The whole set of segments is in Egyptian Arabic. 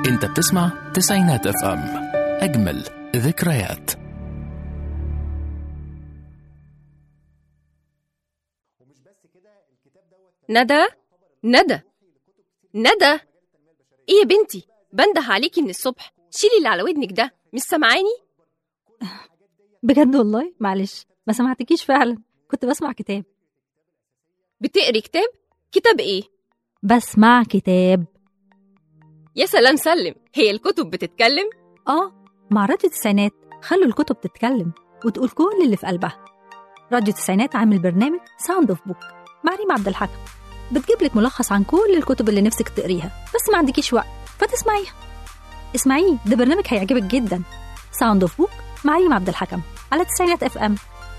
انت بتسمع تسعينات اف ام اجمل ذكريات ندى ندى ندى ايه يا بنتي بنده عليكي من الصبح شيلي اللي على ودنك ده مش سامعاني بجد والله معلش ما سمعتكيش فعلا كنت بسمع كتاب بتقري كتاب كتاب ايه بسمع كتاب يا سلام سلم هي الكتب بتتكلم اه مع راديو التسعينات خلوا الكتب تتكلم وتقول كل اللي في قلبها راديو التسعينات عامل برنامج ساوند اوف بوك مع ريم عبد الحكم بتجيب لك ملخص عن كل الكتب اللي نفسك تقريها بس ما عندكيش وقت فتسمعيها اسمعيه ده برنامج هيعجبك جدا ساوند اوف بوك مع ريم عبد الحكم على تسعينات اف ام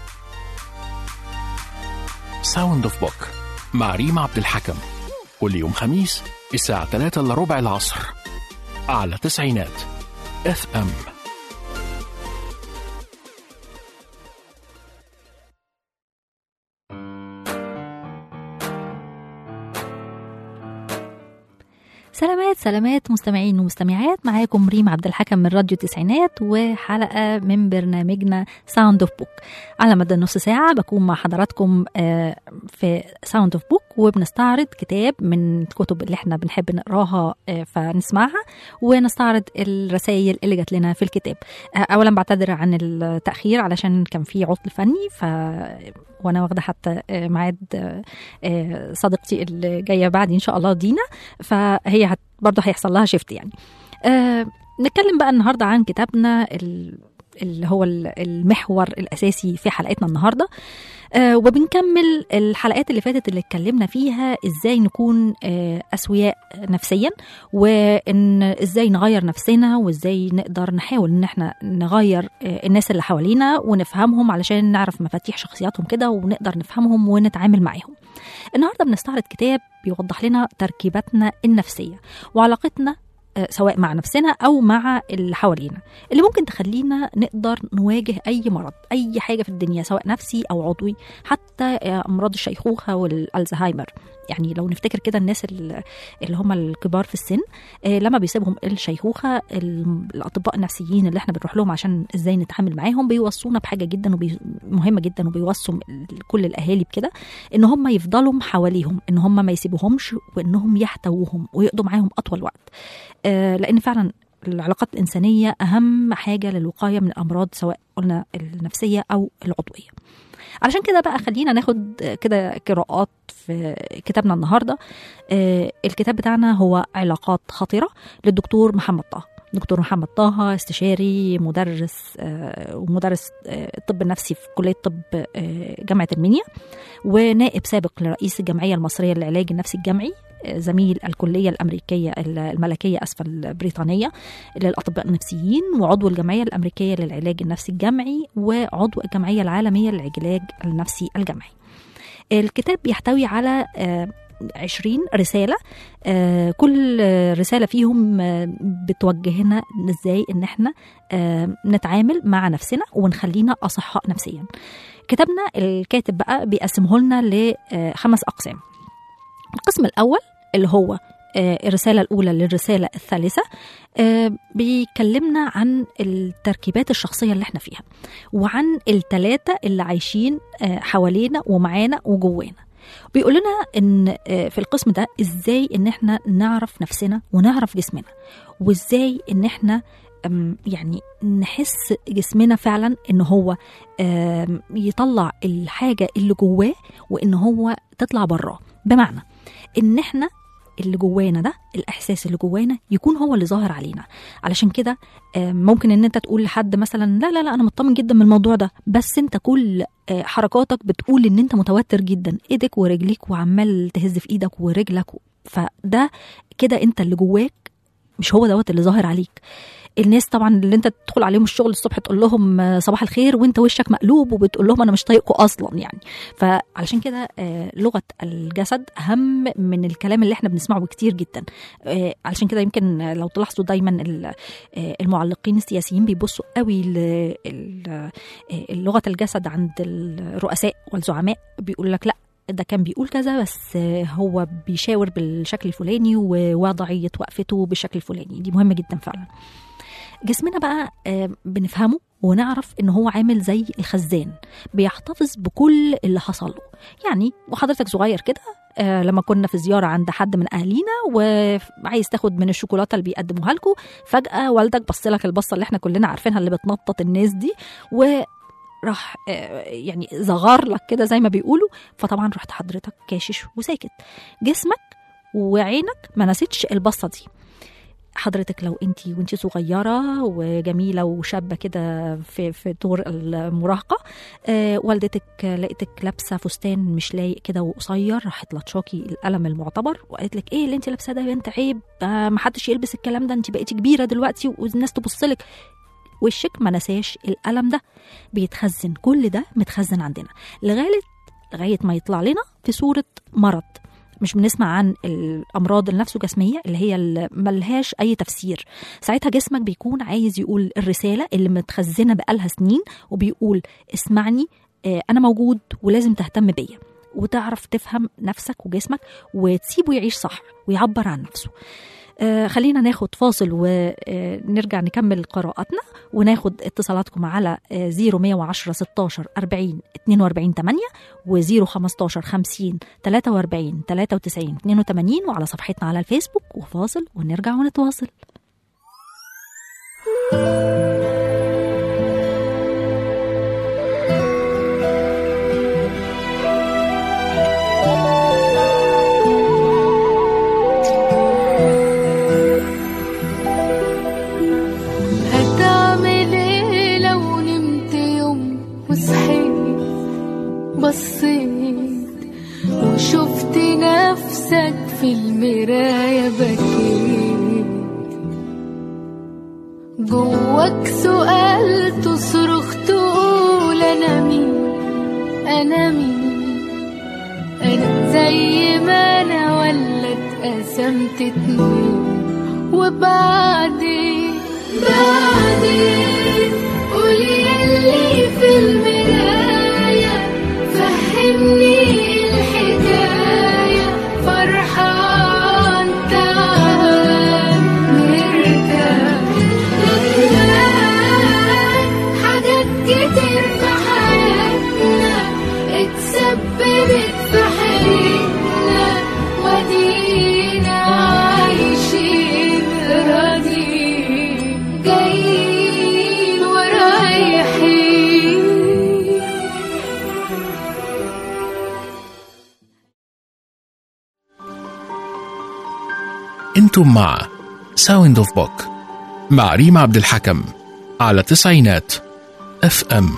ساوند اوف بوك مع ريم عبد الحكم كل يوم خميس الساعة 3 الا ربع العصر على تسعينات اف ام سلامات سلامات مستمعين ومستمعات معاكم ريم عبد الحكم من راديو التسعينات وحلقة من برنامجنا ساوند اوف بوك على مدى نص ساعة بكون مع حضراتكم آه، في ساوند اوف بوك وبنستعرض كتاب من الكتب اللي احنا بنحب نقراها آه، فنسمعها ونستعرض الرسائل اللي جات لنا في الكتاب آه، اولا بعتذر عن التأخير علشان كان في عطل فني ف وانا واخده حتى آه، ميعاد آه، آه، صديقتي اللي جايه بعدي ان شاء الله دينا فهي هت برضه هيحصل لها شيفت يعني آه نتكلم بقى النهارده عن كتابنا ال- اللي هو ال- المحور الاساسي في حلقتنا النهارده آه وبنكمل الحلقات اللي فاتت اللي اتكلمنا فيها ازاي نكون آه اسوياء نفسيا وان ازاي نغير نفسنا وازاي نقدر نحاول ان احنا نغير آه الناس اللي حوالينا ونفهمهم علشان نعرف مفاتيح شخصياتهم كده ونقدر نفهمهم ونتعامل معاهم النهارده بنستعرض كتاب بيوضح لنا تركيباتنا النفسيه وعلاقتنا آه، سواء مع نفسنا او مع اللي حوالينا اللي ممكن تخلينا نقدر نواجه اي مرض اي حاجه في الدنيا سواء نفسي او عضوي حتى آه، امراض الشيخوخه والالزهايمر يعني لو نفتكر كده الناس ال- اللي هم الكبار في السن آه، لما بيسيبهم الشيخوخه ال- الاطباء النفسيين اللي احنا بنروح لهم عشان ازاي نتعامل معاهم بيوصونا بحاجه جدا وبي... مهمه جدا وبيوصوا ال- كل الاهالي بكده ان هم يفضلوا حواليهم ان هم ما يسيبوهمش وانهم يحتووهم ويقضوا معاهم اطول وقت آه، لان فعلا العلاقات الإنسانية أهم حاجة للوقاية من الأمراض سواء قلنا النفسية أو العضوية علشان كده بقى خلينا ناخد كده قراءات في كتابنا النهاردة آه، الكتاب بتاعنا هو علاقات خطرة للدكتور محمد طه دكتور محمد طه استشاري مدرس آه، ومدرس آه، الطب النفسي في كلية طب آه، جامعة المنيا ونائب سابق لرئيس الجمعية المصرية للعلاج النفسي الجمعي آه، زميل الكلية الأمريكية الملكية أسفل البريطانية للأطباء النفسيين وعضو الجمعية الأمريكية للعلاج النفسي الجمعي وعضو الجمعية العالمية للعلاج النفسي الجمعي الكتاب بيحتوي على آه، 20 رسالة آه، كل آه، رسالة فيهم آه، بتوجهنا ازاي ان احنا آه، نتعامل مع نفسنا ونخلينا اصحاء نفسيا كتابنا الكاتب بقى بيقسمه لنا لخمس اقسام القسم الاول اللي هو آه، الرسالة الأولى للرسالة الثالثة آه، بيكلمنا عن التركيبات الشخصية اللي احنا فيها وعن التلاتة اللي عايشين آه، حوالينا ومعانا وجوانا بيقول لنا ان آه، في القسم ده ازاي ان احنا نعرف نفسنا ونعرف جسمنا وازاي ان احنا أم، يعني نحس جسمنا فعلا ان هو آم، يطلع الحاجه اللي جواه وان هو تطلع براه بمعنى ان احنا اللي جوانا ده الاحساس اللي جوانا يكون هو اللي ظاهر علينا علشان كده آم، ممكن ان انت تقول لحد مثلا لا لا لا انا مطمن جدا من الموضوع ده بس انت كل آه، حركاتك بتقول ان انت متوتر جدا ايدك ورجليك وعمال تهز في ايدك ورجلك فده كده انت اللي جواك مش هو دوت اللي ظاهر عليك الناس طبعا اللي انت تدخل عليهم الشغل الصبح تقول لهم آه، صباح الخير وانت وشك مقلوب وبتقول لهم انا مش طايقكم اصلا يعني فعلشان كده آه، لغه الجسد اهم من الكلام اللي احنا بنسمعه بكتير جدا آه، علشان كده يمكن آه، لو تلاحظوا دايما ال- آه، المعلقين السياسيين بيبصوا قوي ل- ال- آه، لغه الجسد عند الرؤساء والزعماء بيقول لك لا ده كان بيقول كذا بس آه، هو بيشاور بالشكل الفلاني ووضعيه وقفته بالشكل الفلاني دي مهمه جدا فعلا جسمنا بقى آه، بنفهمه ونعرف ان هو عامل زي الخزان بيحتفظ بكل اللي حصل له يعني وحضرتك صغير كده آه، لما كنا في زياره عند حد من اهالينا وعايز تاخد من الشوكولاته اللي بيقدموها لكم فجاه والدك بص لك البصه اللي احنا كلنا عارفينها اللي بتنطط الناس دي وراح آه، يعني زغار لك كده زي ما بيقولوا فطبعا رحت حضرتك كاشش وساكت جسمك وعينك ما نسيتش البصه دي حضرتك لو انت وانت صغيره وجميله وشابه كده في في طور المراهقه آه والدتك لقيتك لابسه فستان مش لايق كده وقصير راحت لطشاكي القلم المعتبر وقالت لك ايه اللي انت لابساه ده يا بنت عيب آه ما حدش يلبس الكلام ده انت بقيتي كبيره دلوقتي والناس تبص لك وشك ما نساش القلم ده بيتخزن كل ده متخزن عندنا لغايه لغايه ما يطلع لنا في صوره مرض مش بنسمع عن الامراض النفس جسميه اللي هي اللي ملهاش اي تفسير ساعتها جسمك بيكون عايز يقول الرساله اللي متخزنه بقالها سنين وبيقول اسمعني آه، انا موجود ولازم تهتم بيا وتعرف تفهم نفسك وجسمك وتسيبه يعيش صح ويعبر عن نفسه آه خلينا ناخد فاصل ونرجع نكمل قراءاتنا وناخد اتصالاتكم على آه 0110 16 40 42 8 و 015 50 43 93 82 وعلى صفحتنا على الفيسبوك وفاصل ونرجع ونتواصل هتعمل ايه لو نمت يوم وصحيت بصيت وشفت نفسك في المراية بكيت جواك سؤال تصرخ تقول انا مين انا مين انا زي ما انا ولا اتقسمت اتنين وبعدين بعدين قولي يلي في المراية فهمني الحكاية فرحان تعال نرجع نتلاقى حاجات كتير في حياتنا اتسببت في حياتنا ودينا عايشين راضيين جايين ورايحين انتم مع ساوند اوف بوك مع ريم عبد الحكم على تسعينات اف ام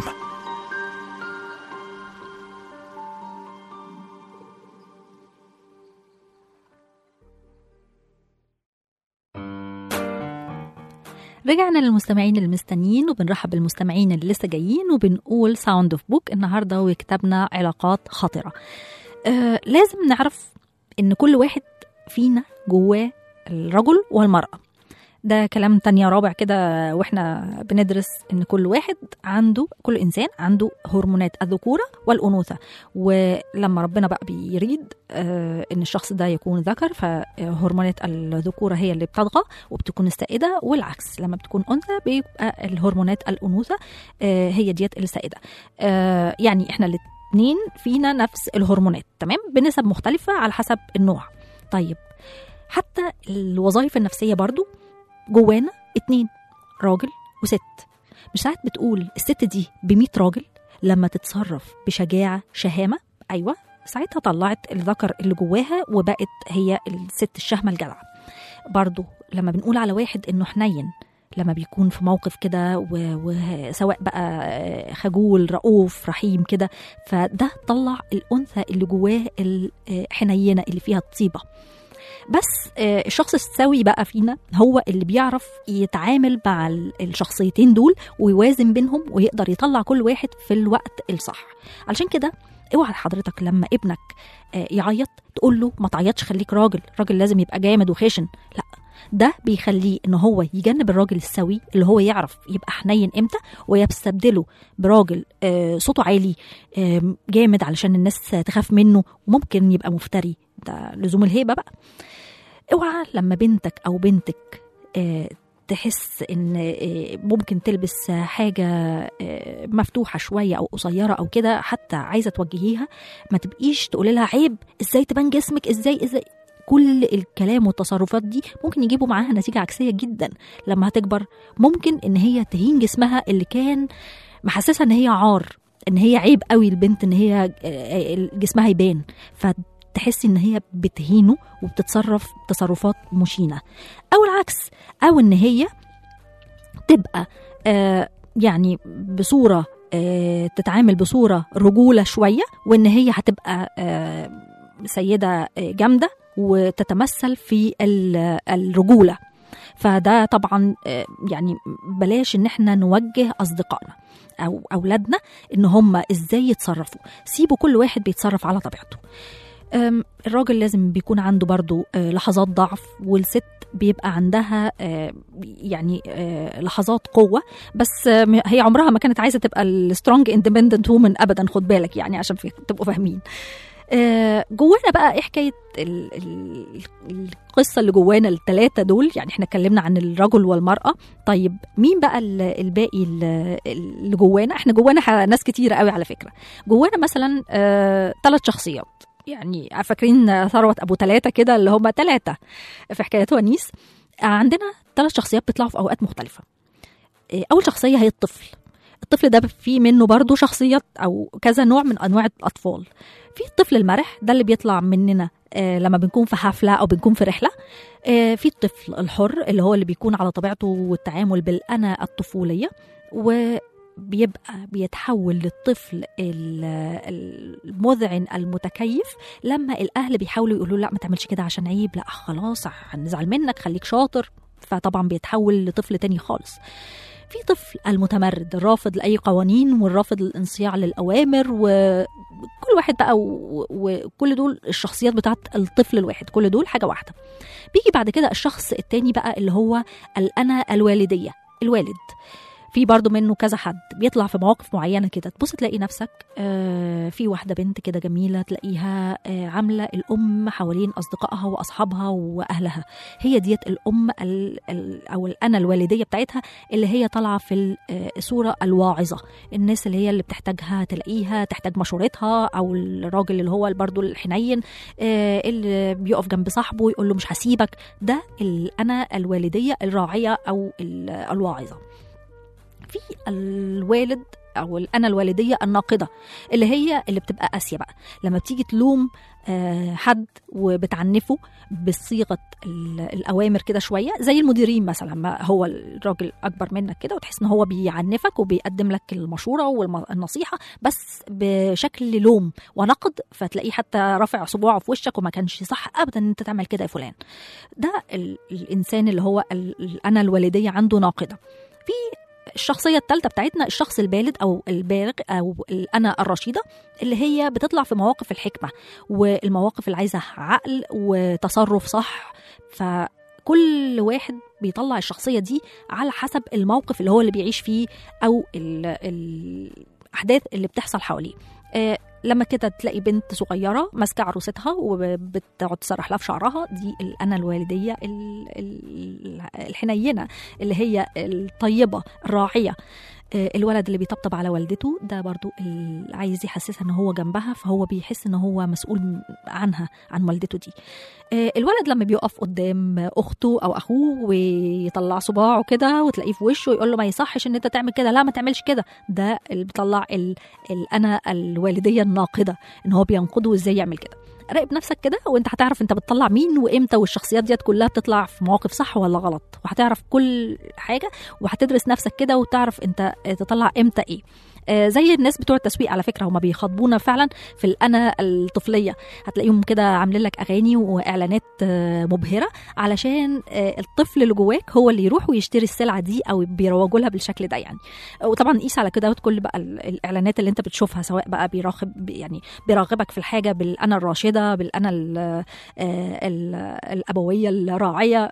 رجعنا للمستمعين المستنيين وبنرحب بالمستمعين اللي لسه جايين وبنقول ساوند اوف بوك النهارده وكتابنا علاقات خطره. آه لازم نعرف ان كل واحد فينا جواه الرجل والمراه. ده كلام تانية رابع كده واحنا بندرس ان كل واحد عنده كل انسان عنده هرمونات الذكوره والانوثه ولما ربنا بقى بيريد آه ان الشخص ده يكون ذكر فهرمونات الذكوره هي اللي بتطغى وبتكون السائده والعكس لما بتكون انثى بيبقى الهرمونات الانوثه آه هي ديت السائده آه يعني احنا الاثنين فينا نفس الهرمونات تمام بنسب مختلفه على حسب النوع طيب حتى الوظائف النفسيه برضو جوانا اتنين راجل وست مش ساعات بتقول الست دي بمية راجل لما تتصرف بشجاعة شهامة أيوة ساعتها طلعت الذكر اللي جواها وبقت هي الست الشهمة الجدعة برضو لما بنقول على واحد إنه حنين لما بيكون في موقف كده و- وسواء بقى خجول رؤوف رحيم كده فده طلع الأنثى اللي جواه الحنينة اللي فيها الطيبة بس آه، الشخص السوي بقى فينا هو اللي بيعرف يتعامل مع ال- الشخصيتين دول ويوازن بينهم ويقدر يطلع كل واحد في الوقت الصح علشان كده اوعى حضرتك لما ابنك آه، يعيط تقول له ما تعيطش خليك راجل راجل لازم يبقى جامد وخشن لا ده بيخليه ان هو يجنب الراجل السوي اللي هو يعرف يبقى حنين امتى ويستبدله براجل آه، صوته عالي آم، جامد علشان الناس تخاف منه وممكن يبقى مفتري ده لزوم الهيبه بقى اوعى لما بنتك او بنتك آه، تحس ان آه، ممكن تلبس حاجه آه، مفتوحه شويه او قصيره او كده حتى عايزه توجهيها ما تبقيش تقولي لها عيب ازاي تبان جسمك ازاي ازاي كل الكلام والتصرفات دي ممكن يجيبوا معاها نتيجه عكسيه جدا لما هتكبر ممكن ان هي تهين جسمها اللي كان محسسها ان هي عار ان هي عيب قوي البنت ان هي آه، جسمها يبان فتحسي ان هي بتهينه وبتتصرف تصرفات مشينه او العكس او ان هي تبقى آه يعني بصوره آه تتعامل بصوره رجوله شويه وان هي هتبقى آه سيده آه، جامده وتتمثل في ال- الرجوله فده طبعا آه، يعني بلاش ان احنا نوجه اصدقائنا او اولادنا ان هم ازاي يتصرفوا سيبوا كل واحد بيتصرف على طبيعته أم، الراجل لازم بيكون عنده برضو آه، لحظات ضعف والست بيبقى عندها آه، يعني آه، لحظات قوة بس آه، م- هي عمرها ما كانت عايزة تبقى السترونج اندبندنت وومن أبدا خد بالك يعني عشان في- تبقوا فاهمين آه، جوانا بقى ايه حكايه ال- ال- القصه اللي جوانا الثلاثه دول يعني احنا اتكلمنا عن الرجل والمراه طيب مين بقى ال- الباقي ال- اللي جوانا احنا جوانا ح- ناس كتيره قوي على فكره جوانا مثلا ثلاث شخصيات يعني فاكرين ثروه ابو ثلاثه كده اللي هم ثلاثه في حكايه ونيس عندنا ثلاث شخصيات بيطلعوا في اوقات مختلفه آه، اول شخصيه هي الطفل الطفل ده فيه منه برضه شخصيات او كذا نوع من انواع الاطفال في الطفل المرح ده اللي بيطلع مننا آه لما بنكون في حفله او بنكون في رحله آه في الطفل الحر اللي هو اللي بيكون على طبيعته والتعامل بالانا الطفوليه وبيبقى بيتحول للطفل ال- المذعن المتكيف لما الاهل بيحاولوا يقولوا لا ما تعملش كده عشان عيب لا خلاص هنزعل منك خليك شاطر فطبعا بيتحول لطفل تاني خالص في طفل المتمرد الرافض لاي قوانين والرافض للانصياع للاوامر وكل واحد بقى و- وكل دول الشخصيات بتاعت الطفل الواحد كل دول حاجه واحده بيجي بعد كده الشخص التاني بقى اللي هو الانا الوالديه الوالد في برضه منه كذا حد بيطلع في مواقف معينه كده تبص تلاقي نفسك آه، في واحده بنت كده جميله تلاقيها آه، عامله الام حوالين اصدقائها واصحابها واهلها هي ديت الام ال ال او الانا الوالديه بتاعتها اللي هي طالعه في ال- آه، الصوره الواعظه الناس اللي هي اللي بتحتاجها تلاقيها تحتاج مشورتها او الراجل اللي هو برضه الحنين آه، اللي بيقف جنب صاحبه يقول له مش هسيبك ده الانا الوالديه الراعيه او ال- الواعظه في الوالد او الانا الوالديه الناقده اللي هي اللي بتبقى قاسيه بقى لما بتيجي تلوم آه، حد وبتعنفه بصيغه ال- الاوامر كده شويه زي المديرين مثلا ما هو الراجل اكبر منك كده وتحس ان هو بيعنفك وبيقدم لك المشوره والنصيحه بس بشكل لوم ونقد فتلاقيه حتى رافع صباعه في وشك وما كانش صح ابدا ان انت تعمل كده يا فلان ده ال- الانسان اللي هو ال- الانا الوالديه عنده ناقده في الشخصية الثالثة بتاعتنا الشخص البالد أو البالغ أو الأنا الرشيدة اللي هي بتطلع في مواقف الحكمة والمواقف اللي عايزة عقل وتصرف صح فكل واحد بيطلع الشخصية دي على حسب الموقف اللي هو اللي بيعيش فيه أو ال- ال- الأحداث اللي بتحصل حواليه آه، لما كده تلاقي بنت صغيرة ماسكة عروستها وبتقعد تسرح لها في شعرها دي الأنا الوالدية ال- ال- الحنينة اللي هي الطيبة الراعية آه، الولد اللي بيطبطب على والدته ده برضو اللي عايز يحسسها ان هو جنبها فهو بيحس ان هو مسؤول عنها عن والدته دي آه، الولد لما بيقف قدام اخته او اخوه ويطلع صباعه كده وتلاقيه في وشه يقول له ما يصحش ان انت تعمل كده لا ما تعملش كده ده اللي بيطلع ال- الانا الوالديه الناقده ان هو بينقده ازاي يعمل كده راقب نفسك كده وانت هتعرف انت بتطلع مين وامتى والشخصيات ديت كلها بتطلع في مواقف صح ولا غلط وهتعرف كل حاجه وهتدرس نفسك كده وتعرف انت تطلع امتى ايه آه، زي الناس بتوع التسويق على فكره هما بيخاطبونا فعلا في الانا الطفليه هتلاقيهم كده عاملين لك اغاني واعلانات آه، مبهره علشان آه، الطفل اللي جواك هو اللي يروح ويشتري السلعه دي او بيروجوا لها بالشكل ده يعني وطبعا قيس على كده كل بقى ال- الاعلانات اللي انت بتشوفها سواء بقى بيراقب يعني بيراغبك في الحاجه بالانا الراشده بالانا ال- آه، ال- الابويه الراعيه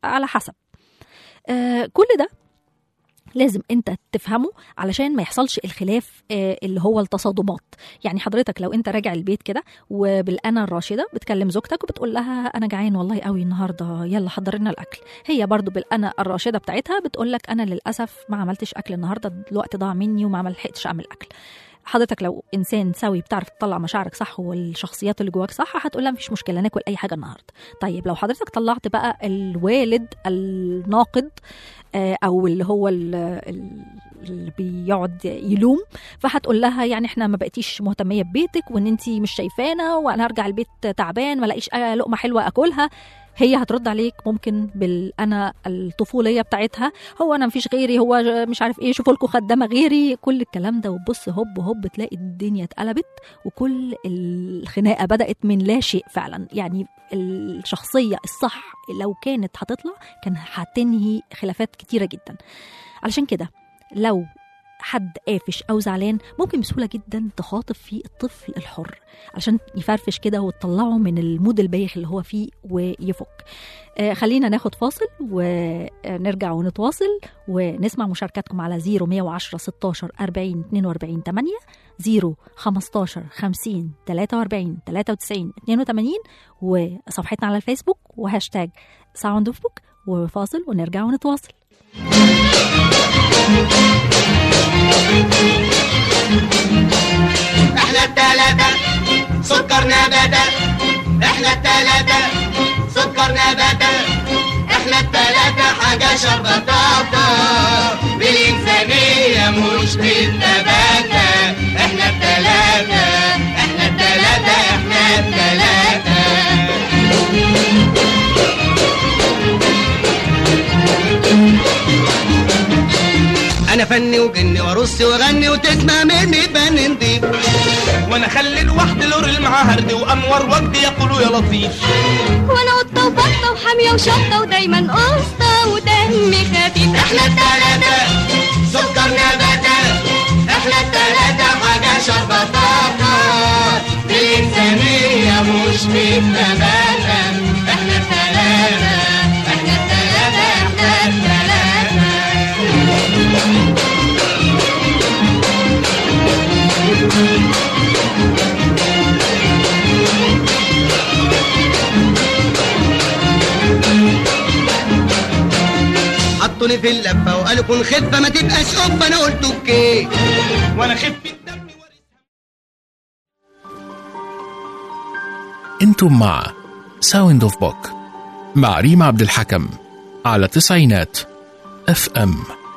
على حسب آه كل ده لازم انت تفهمه علشان ما يحصلش الخلاف آه، اللي هو التصادمات يعني حضرتك لو انت راجع البيت كده وبالانا الراشده بتكلم زوجتك وبتقول لها انا جعان والله قوي النهارده يلا حضر لنا الاكل هي برضو بالانا الراشده بتاعتها بتقول لك انا للاسف ما عملتش اكل النهارده الوقت ضاع مني وما لحقتش اعمل اكل حضرتك لو انسان سوي بتعرف تطلع مشاعرك صح والشخصيات اللي جواك صح هتقول لها مفيش مشكله ناكل اي حاجه النهارده طيب لو حضرتك طلعت بقى الوالد الناقد آه، او اللي هو ال- ال- اللي بيقعد يلوم فهتقول لها يعني احنا ما بقيتيش مهتميه ببيتك وان انت مش شايفانا وانا هرجع البيت تعبان ما الاقيش آه لقمه حلوه اكلها هي هترد عليك ممكن بالانا الطفوليه بتاعتها هو انا مفيش غيري هو ج- مش عارف ايه شوفوا لكم خدامه غيري كل الكلام ده وتبص هوب هوب تلاقي الدنيا اتقلبت وكل الخناقه بدات من لا شيء فعلا يعني الشخصيه الصح لو كانت هتطلع كان هتنهي خلافات كتيره جدا علشان كده لو حد قافش او زعلان ممكن بسهوله جدا تخاطب فيه الطفل الحر علشان يفرفش كده وتطلعه من المود البايخ اللي هو فيه ويفك آه خلينا ناخد فاصل ونرجع ونتواصل ونسمع مشاركاتكم على 0 110 16 40 42 8 0 15 50 43 93 82 وصفحتنا على الفيسبوك وهاشتاج ساوند اوف بوك وفاصل ونرجع ونتواصل احنا التلاتة سكر نباتة احنا التلاتة سكر نباتة احنا التلاتة حاجة شربطاطة بالإنسانية مش بالنباتة احنا التلاتة احنا التلاتة احنا التلاتة انا فني وجني وارص واغني وتسمع مني فن نضيف وانا اخلي الواحد لور المعهرد وانور وجدي يقولوا يا لطيف وانا قطه وبطه وحاميه وشطه ودايما قسطه ودمي خفيف احنا التلاتة سكر نباتة احنا التلاتة حاجة شربطاطة بالإنسانية مش بالنباتة احنا التلاتة احنا التلاتة احنا التلاتة حطوني في اللفة وقالوا كن خفة ما تبقاش قبة انا قلت اوكي وانا خف الدم انتم مع ساوند اوف بوك مع ريم عبد الحكم على تسعينات اف ام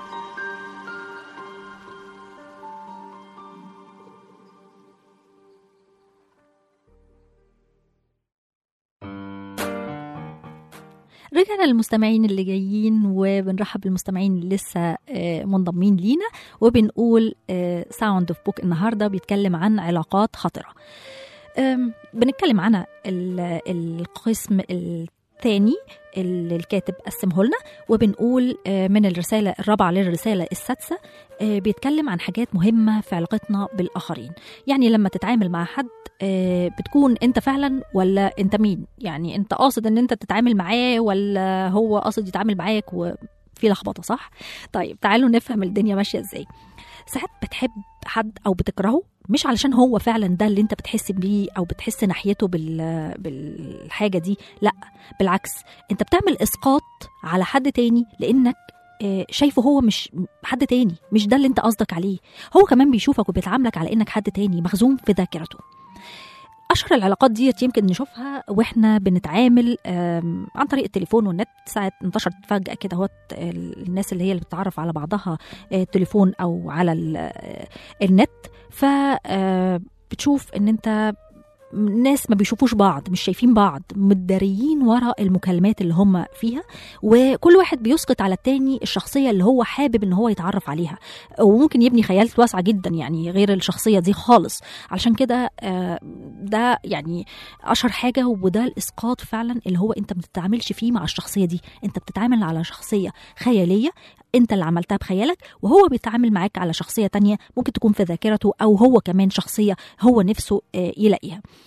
رجعنا للمستمعين اللي جايين وبنرحب بالمستمعين اللي لسه آه، منضمين لينا وبنقول ساوند اوف بوك النهارده بيتكلم عن علاقات خطره آم، بنتكلم عن ال- القسم الثاني اللي الكاتب قسمه لنا وبنقول آه، من الرساله الرابعه للرساله السادسه آه، بيتكلم عن حاجات مهمه في علاقتنا بالاخرين يعني لما تتعامل مع حد آه، بتكون انت فعلا ولا انت مين يعني انت قاصد ان انت تتعامل معاه ولا هو قاصد يتعامل معاك وفي لخبطه صح طيب تعالوا نفهم الدنيا ماشيه ازاي ساعات بتحب حد او بتكرهه مش علشان هو فعلا ده اللي انت بتحس بيه او بتحس ناحيته بال... بالحاجه دي لا بالعكس انت بتعمل اسقاط على حد تاني لانك آه، شايفه هو مش حد تاني مش ده اللي انت قصدك عليه هو كمان بيشوفك وبيتعاملك على انك حد تاني مخزون في ذاكرته اشهر العلاقات ديت يمكن نشوفها واحنا بنتعامل آم، عن طريق التليفون والنت ساعه انتشرت فجاه كده هوت الناس اللي هي اللي بتتعرف على بعضها آه، تليفون او على ال- آه، النت ف آه، بتشوف ان انت ناس ما بيشوفوش بعض مش شايفين بعض متداريين ورا المكالمات اللي هم فيها وكل واحد بيسقط على التاني الشخصيه اللي هو حابب ان هو يتعرف عليها وممكن يبني خيالات واسعه جدا يعني غير الشخصيه دي خالص علشان كده آه، ده يعني اشهر حاجه وده الاسقاط فعلا اللي هو انت ما بتتعاملش فيه مع الشخصيه دي انت بتتعامل على شخصيه خياليه انت اللي عملتها بخيالك وهو بيتعامل معاك على شخصيه تانية ممكن تكون في ذاكرته او هو كمان شخصيه هو نفسه آه، يلاقيها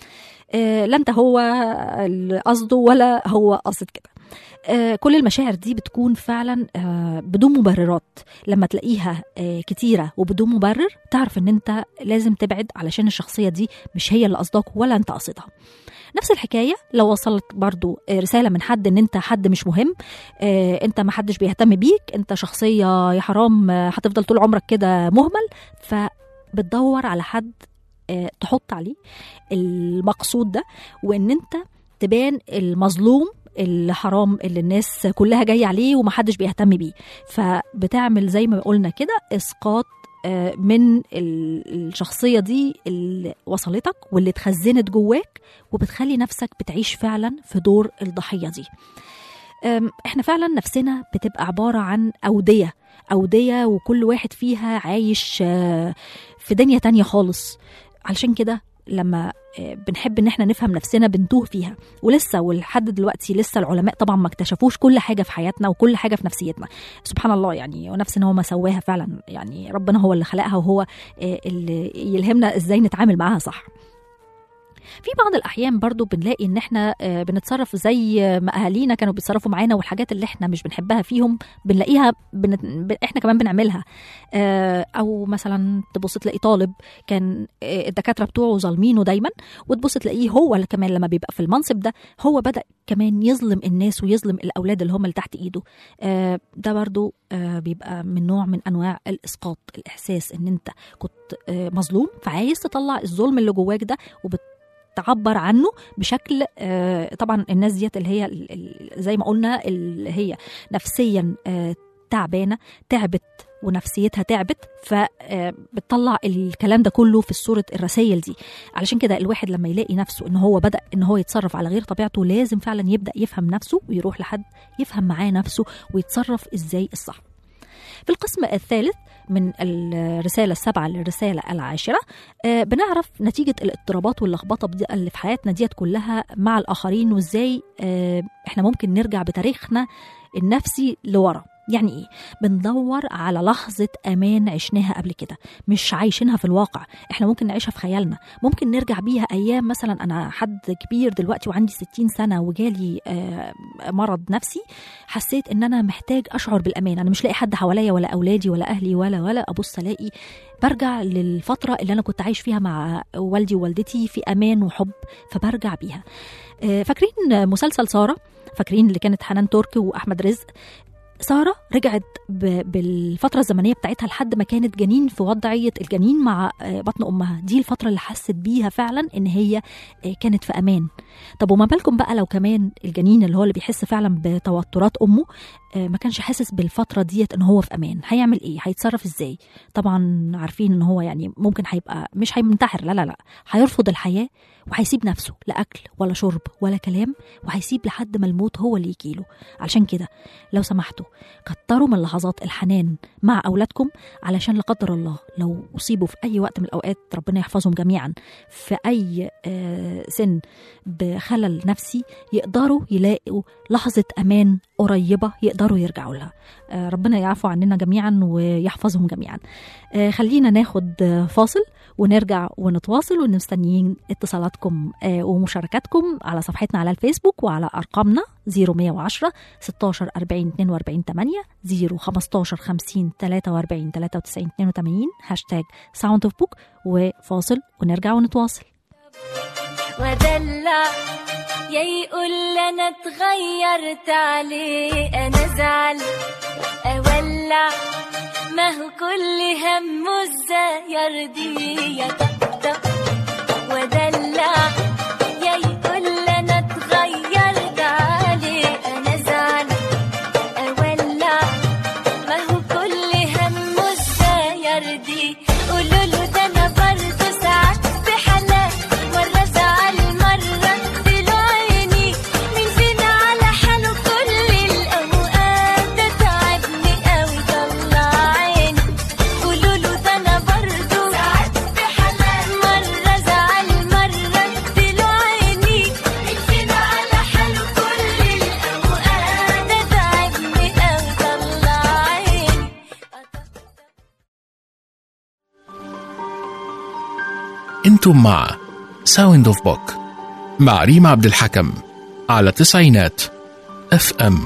آه، لا انت هو اللي قصده ولا هو قصد كده آه، كل المشاعر دي بتكون فعلا آه، بدون مبررات لما تلاقيها آه، كتيره وبدون مبرر تعرف ان انت لازم تبعد علشان الشخصيه دي مش هي اللي قصدك ولا انت قصدها نفس الحكايه لو وصلت برضو آه، رساله من حد ان انت حد مش مهم آه، انت ما حدش بيهتم بيك انت شخصيه يا حرام آه، هتفضل طول عمرك كده مهمل فبتدور على حد آه، تحط عليه المقصود ده وان انت تبان المظلوم اللي حرام اللي الناس كلها جايه عليه ومحدش بيهتم بيه فبتعمل زي ما قلنا كده اسقاط آه، من ال- الشخصيه دي اللي وصلتك واللي اتخزنت جواك وبتخلي نفسك بتعيش فعلا في دور الضحيه دي أم، احنا فعلا نفسنا بتبقى عباره عن اوديه اوديه وكل واحد فيها عايش آه، في دنيا تانية خالص علشان كده لما آه، بنحب ان احنا نفهم نفسنا بنتوه فيها ولسه ولحد دلوقتي لسه العلماء طبعا ما اكتشفوش كل حاجه في حياتنا وكل حاجه في نفسيتنا سبحان الله يعني ونفس ان هو ما سواها فعلا يعني ربنا هو اللي خلقها وهو آه، اللي يلهمنا ازاي نتعامل معاها صح في بعض الاحيان برضو بنلاقي ان احنا آه، بنتصرف زي ما اهالينا كانوا بيتصرفوا معانا والحاجات اللي احنا مش بنحبها فيهم بنلاقيها بنت... ب... احنا كمان بنعملها آه، او مثلا تبص تلاقي طالب كان آه، الدكاتره بتوعه ظالمينه دايما وتبص تلاقيه هو اللي كمان لما بيبقى في المنصب ده هو بدا كمان يظلم الناس ويظلم الاولاد اللي هم اللي تحت ايده آه، ده برضو آه، بيبقى من نوع من انواع الاسقاط الاحساس ان انت كنت آه، مظلوم فعايز تطلع الظلم اللي جواك ده وبت تعبر عنه بشكل آه، طبعا الناس ديت اللي هي ال- ال- زي ما قلنا اللي هي نفسيا آه، تعبانه تعبت ونفسيتها تعبت فبتطلع الكلام ده كله في صوره الرسائل دي علشان كده الواحد لما يلاقي نفسه ان هو بدا ان هو يتصرف على غير طبيعته لازم فعلا يبدا يفهم نفسه ويروح لحد يفهم معاه نفسه ويتصرف ازاي الصح في القسم الثالث من الرسالة السابعة للرسالة العاشرة آه، بنعرف نتيجة الاضطرابات واللخبطة بدي- اللي في حياتنا ديت كلها مع الآخرين وإزاي آه، إحنا ممكن نرجع بتاريخنا النفسي لورا يعني ايه بندور على لحظة امان عشناها قبل كده مش عايشينها في الواقع احنا ممكن نعيشها في خيالنا ممكن نرجع بيها ايام مثلا انا حد كبير دلوقتي وعندي 60 سنة وجالي آه، مرض نفسي حسيت ان انا محتاج اشعر بالامان انا مش لاقي حد حواليا ولا اولادي ولا اهلي ولا ولا ابص الاقي برجع للفتره اللي انا كنت عايش فيها مع والدي ووالدتي في امان وحب فبرجع بيها آه، فاكرين مسلسل ساره فاكرين اللي كانت حنان تركي واحمد رزق ساره رجعت ب- بالفتره الزمنيه بتاعتها لحد ما كانت جنين في وضعيه الجنين مع آه، بطن امها دي الفتره اللي حست بيها فعلا ان هي آه، كانت في امان طب وما بالكم بقى لو كمان الجنين اللي هو اللي بيحس فعلا بتوترات امه آه، ما كانش حاسس بالفتره ديت ان هو في امان هيعمل ايه هيتصرف ازاي طبعا عارفين ان هو يعني ممكن هيبقى مش هينتحر لا لا لا هيرفض الحياه وهيسيب نفسه لا اكل ولا شرب ولا كلام وهيسيب لحد ما الموت هو اللي يجيله علشان كده لو سمحتوا كتروا من لحظات الحنان مع اولادكم علشان لا قدر الله لو اصيبوا في اي وقت من الاوقات ربنا يحفظهم جميعا في اي آه، سن بخلل نفسي يقدروا يلاقوا لحظه امان قريبه يقدروا يرجعوا لها آه، ربنا يعفو عننا جميعا ويحفظهم جميعا آه، خلينا ناخد آه، فاصل ونرجع ونتواصل ومستنيين اتصالاتكم آه، ومشاركاتكم على صفحتنا على الفيسبوك وعلى ارقامنا 0110 16 40 42 8 015 50 43 93 82 هاشتاج ساوند اوف بوك وفاصل ونرجع ونتواصل ودلع يا يقول انا اتغيرت عليه انا زعل اولع ما هو كل همه ازاي يرضيه يطبطب ودلع يا يقول انا اتغيرت عليه انا زعل اولع ما هو كل همه ازاي يرضيه قولوا له ده انا برضه ساعات في حالات مرة زعل مرة دلو عيني مين فينا على حاله كل الأوقات ده تعبني قوي طلع عيني قولوا له ده أنا برضه ساعات في حالات مرة زعل مرة دلو عيني مين فينا على حاله كل الأوقات ده تعبني قوي طلع عيني انتم مع ساوند اوف بوك مع ريم عبد الحكم على تسعينات اف ام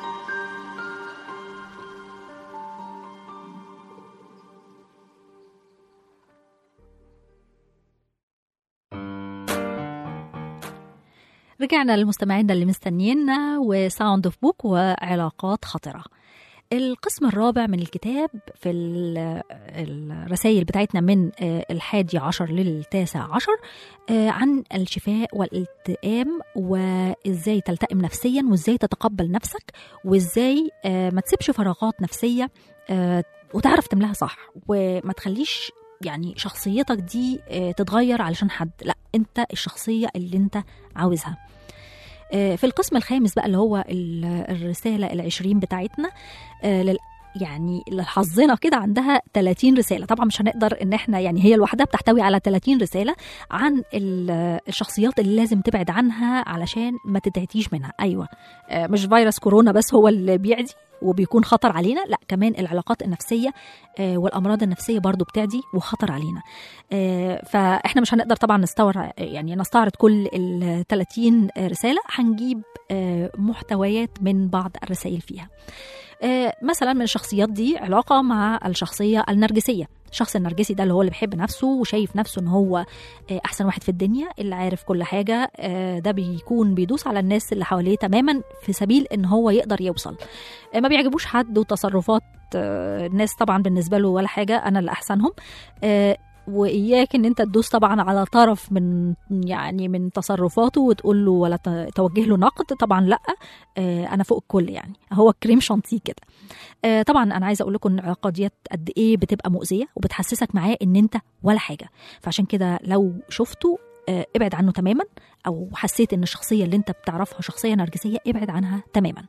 رجعنا لمستمعينا اللي مستنينا وساوند اوف بوك وعلاقات خطرة القسم الرابع من الكتاب في ال- الرسائل بتاعتنا من آه، الحادي عشر للتاسع عشر آه، عن الشفاء والالتئام وازاي تلتئم نفسيا وازاي تتقبل نفسك وازاي آه، ما تسيبش فراغات نفسية آه، وتعرف تملاها صح وما تخليش يعني شخصيتك دي آه، تتغير علشان حد لا انت الشخصية اللي انت عاوزها آه، في القسم الخامس بقى اللي هو ال- الرسالة العشرين بتاعتنا آه، لل يعني لحظنا كده عندها 30 رسالة طبعا مش هنقدر ان احنا يعني هي لوحدها بتحتوي على 30 رسالة عن ال- الشخصيات اللي لازم تبعد عنها علشان ما تتعتيش منها ايوه آه، مش فيروس كورونا بس هو اللي بيعدي وبيكون خطر علينا لا كمان العلاقات النفسية آه، والأمراض النفسية برضو بتعدي وخطر علينا آه، فاحنا مش هنقدر طبعا نستور يعني نستعرض كل ال 30 رسالة هنجيب آه، محتويات من بعض الرسائل فيها آه، مثلا من الشخصيات دي علاقة مع الشخصية النرجسية الشخص النرجسي ده اللي هو اللي بيحب نفسه وشايف نفسه ان هو آه، احسن واحد في الدنيا اللي عارف كل حاجه آه، ده بيكون بيدوس على الناس اللي حواليه تماما في سبيل ان هو يقدر يوصل آه، ما بيعجبوش حد وتصرفات آه، الناس طبعا بالنسبه له ولا حاجه انا اللي احسنهم آه، واياك ان انت تدوس طبعا على طرف من يعني من تصرفاته وتقول له ولا ت- توجه له نقد طبعا لا آه، انا فوق الكل يعني هو كريم شانتيه كده آه، طبعا انا عايزه اقول لكم ان العلاقه ديت قد ايه بتبقى مؤذيه وبتحسسك معاه ان انت ولا حاجه فعشان كده لو شفته آه، ابعد عنه تماما او حسيت ان الشخصيه اللي انت بتعرفها شخصيه نرجسيه ابعد عنها تماما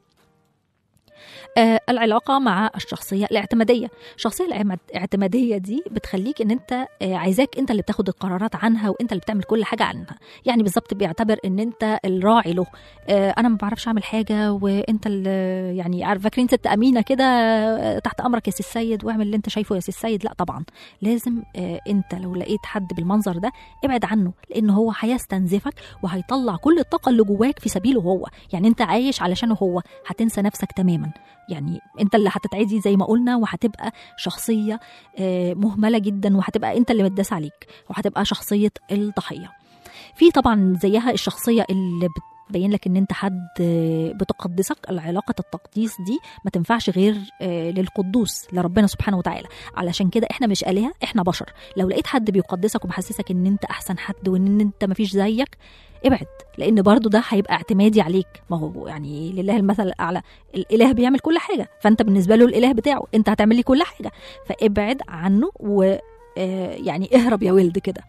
آه، العلاقة مع الشخصية الاعتمادية الشخصية الاعتماد- الاعتمادية دي بتخليك ان انت آه، عايزاك انت اللي بتاخد القرارات عنها وانت اللي بتعمل كل حاجة عنها يعني بالظبط بيعتبر ان انت الراعي له آه، انا ما بعرفش اعمل حاجة وانت اللي يعني عارف فاكرين ست امينة كده آه، تحت امرك يا سي السيد واعمل اللي انت شايفه يا سي السيد لا طبعا لازم آه، انت لو لقيت حد بالمنظر ده ابعد عنه لان هو هيستنزفك وهيطلع كل الطاقة اللي جواك في سبيله هو يعني انت عايش علشانه هو هتنسى نفسك تماما يعني انت اللي هتتعدي زي ما قلنا وهتبقى شخصيه آه، مهمله جدا وهتبقى انت اللي متداس عليك وهتبقى شخصيه الضحيه في طبعا زيها الشخصيه اللي بتبين لك ان انت حد آه، بتقدسك العلاقه التقديس دي ما تنفعش غير آه، للقدوس لربنا سبحانه وتعالى علشان كده احنا مش الهه احنا بشر لو لقيت حد بيقدسك ومحسسك ان انت احسن حد وان انت ما فيش زيك ابعد لان برضو ده هيبقى اعتمادي عليك ما هو يعني لله المثل الاعلى الاله بيعمل كل حاجه فانت بالنسبه له الاله بتاعه انت هتعمل لي كل حاجه فابعد عنه و آه، يعني اهرب يا ولد كده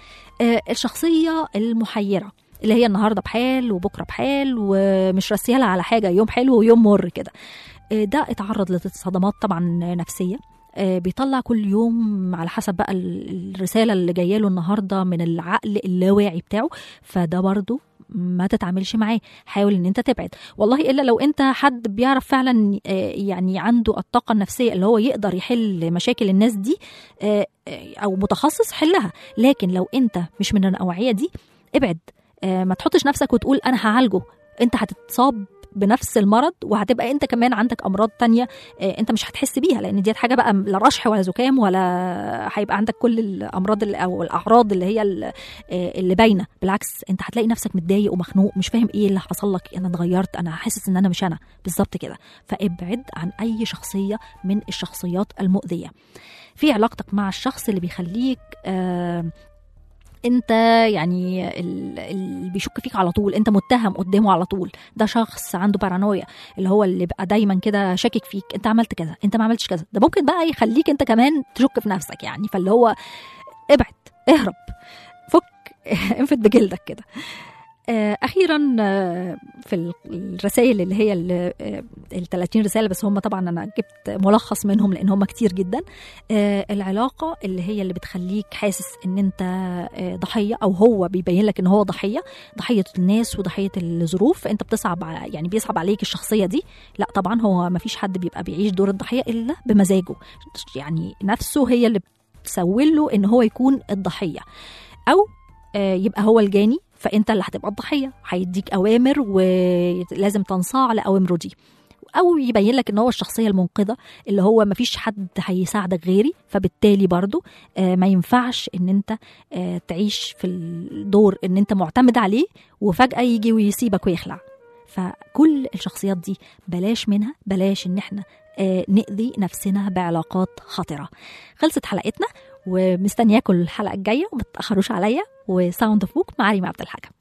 آه، الشخصيه المحيره اللي هي النهارده بحال وبكره بحال ومش راسيالها على حاجه يوم حلو ويوم مر كده آه، ده اتعرض لصدمات طبعا نفسيه آه، بيطلع كل يوم على حسب بقى ال- الرساله اللي جايه له النهارده من العقل اللاواعي بتاعه فده برضو ما تتعاملش معاه حاول ان انت تبعد والله الا لو انت حد بيعرف فعلا آه، يعني عنده الطاقه النفسيه اللي هو يقدر يحل مشاكل الناس دي آه، آه، او متخصص حلها لكن لو انت مش من النوعيه دي ابعد آه، ما تحطش نفسك وتقول انا هعالجه انت هتتصاب بنفس المرض وهتبقى انت كمان عندك امراض تانية آه، انت مش هتحس بيها لان ديت حاجه بقى لا رشح ولا زكام ولا هيبقى عندك كل الامراض اللي او الاعراض اللي هي ال- آه، اللي باينه بالعكس انت هتلاقي نفسك متضايق ومخنوق مش فاهم ايه اللي حصل لك انا اتغيرت انا حاسس ان انا مش انا بالظبط كده فابعد عن اي شخصيه من الشخصيات المؤذيه في علاقتك مع الشخص اللي بيخليك آه انت يعني ال- اللي بيشك فيك على طول انت متهم قدامه على طول ده شخص عنده بارانويا اللي هو اللي بقى دايما كده شاكك فيك انت عملت كذا انت ما عملتش كذا ده ممكن بقى يخليك انت كمان تشك في نفسك يعني فاللي هو ابعد اهرب فك انفد بجلدك كده آه، اخيرا آه، في ال- الرسائل اللي هي ال 30 رساله بس هم طبعا انا جبت ملخص منهم لان هم كتير جدا آه، العلاقه اللي هي اللي بتخليك حاسس ان انت آه، ضحيه او هو بيبين لك ان هو ضحيه ضحيه الناس وضحيه الظروف انت بتصعب ع- يعني بيصعب عليك الشخصيه دي لا طبعا هو ما فيش حد بيبقى بيعيش دور الضحيه الا بمزاجه يعني نفسه هي اللي بتسول له ان هو يكون الضحيه او آه، يبقى هو الجاني فانت اللي هتبقى الضحيه هيديك اوامر ولازم تنصاع لاوامره دي او يبين لك ان هو الشخصيه المنقذه اللي هو ما فيش حد هيساعدك غيري فبالتالي برضو آه، ما ينفعش ان انت آه، تعيش في الدور ان انت معتمد عليه وفجاه يجي ويسيبك ويخلع فكل الشخصيات دي بلاش منها بلاش ان احنا آه، نأذي نفسنا بعلاقات خطرة خلصت حلقتنا ومستنياكم الحلقة الجاية وما تتأخروش عليا وساوند اوف بوك مع ريم عبد الحكم